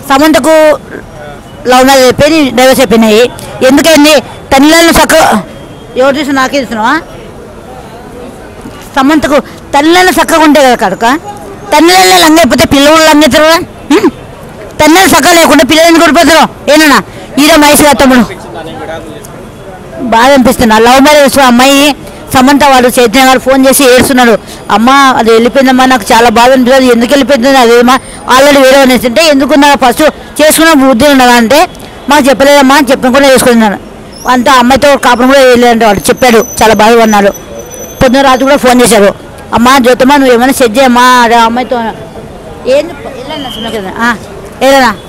సమంతకు love marriage అయిపోయి divorce అయిపోయినాయి ఎందుకైంది తల్లిలను చక్క ఎవరు చూసి నాకే ఇస్తున్నావా సమంతకు తల్లిలను చక్కగా ఉంటే కదా కనుక తల్లిలను లంగైపోతే పిల్లలు లంగెత్తారు కదా హ్మ్? తల్లిని చక్కగా లేకుండా పిల్లలు ఎందుకు కొడిపోతారు ఏనా ఈరో మహేష్ గారు తమ్ముడు బాగా అనిపిస్తుంది లవ్ మ్యారేజ్ అమ్మాయి సమంత వాడు చైతన్య గారు ఫోన్ చేసి ఏడుస్తున్నాడు అమ్మ అది వెళ్ళిపోయిందమ్మా నాకు చాలా బాధ అనిపిస్తుంది ఎందుకు వెళ్ళిపోయింది అదేమా ఆల్రెడీ వేరే అనేసి ఎందుకున్నా ఫస్ట్ చేసుకున్న బుద్ధి ఉండదా అంటే మాకు చెప్పలేదమ్మా చెప్పకుండా చేసుకున్నాను అంతా అమ్మాయితో కాపురం కూడా వెళ్ళాడంటే వాడు చెప్పాడు చాలా బాధపడినాడు పొద్దున రాత్రి కూడా ఫోన్ చేశారు అమ్మా జ్యోతమ్మ నువ్వు ఏమైనా సెట్ చేయమ్మా అదే అమ్మాయితో ఏంది వెళ్ళండి సుమకి ఏదైనా